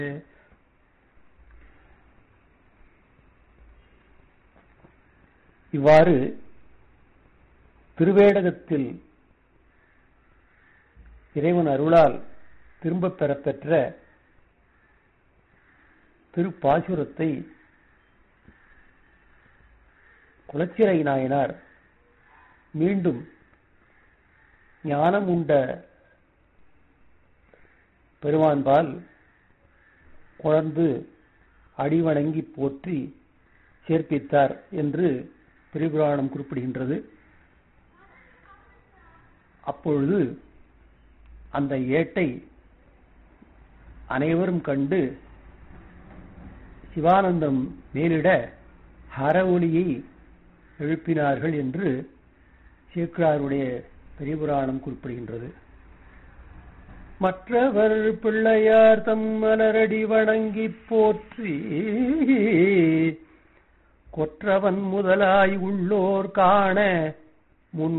இவ்வாறு திருவேடகத்தில் இறைவன் அருளால் திரும்பப் பெறப்பெற்ற திருப்பாசுரத்தை குலச்சிறை நாயனார் மீண்டும் ஞானம் உண்ட பெருமான்பால் குழந்து அடிவணங்கி போற்றி சேர்ப்பித்தார் என்று திரிபுராணம் குறிப்பிடுகின்றது அப்பொழுது அந்த ஏட்டை அனைவரும் கண்டு சிவானந்தம் மேலிட ஹர ஒலியை எழுப்பினார்கள் என்று சேக்கிராருடைய பெரியபுராணம் குறிப்பிடுகின்றது மற்றவர் பிள்ளையார் தம் மலரடி வணங்கி போற்றி கொற்றவன் முதலாய் உள்ளோர் காண முன்